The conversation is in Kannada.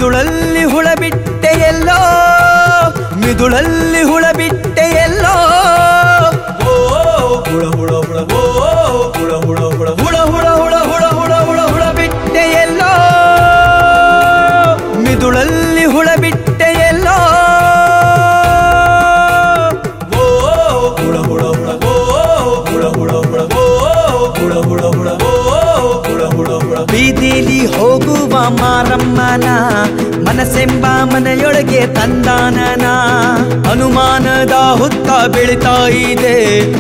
ಮಿದುಳಲ್ಲಿ ಹುಳ ಬಿಟ್ಟೆ ಎಲ್ಲೋ ಮಿದುಳಲ್ಲಿ ಹುಳ ಬಿಟ್ಟೆ ಎಲ್ಲೋ ಓ ಹುಳ ಹುಳ ಹುಳ ಓ ಹುಳ ಹುಳ ಹುಳ ಹುಳ ಹುಳ ಹುಳ ಹುಳ ಹುಳ ಹುಳ ಹುಳ ಬಿಟ್ಟೆ ಎಲ್ಲೋ ಮಿದುಳಲ್ಲಿ ಹುಳ ಬಿಟ್ಟೆ ಎಲ್ಲೋ ಓ ಹುಳ ಹುಳ ಹುಳ ಓ ಹುಳ ಹುಳ ಹುಳ ಓ ಹುಳ ಹುಳ ಹುಳ ಓ ಹುಳ ಹುಳ ಹುಳ ಬೀದಿಲಿ ಹೋಗುವ ಮಾರಮ್ಮನ ಮನಸ್ಸೆಂಬ ಮನೆಯೊಳಗೆ ತಂದಾನನ ಅನುಮಾನದ ಹುತ್ತ ಬೆಳಿತಾ ಇದೆ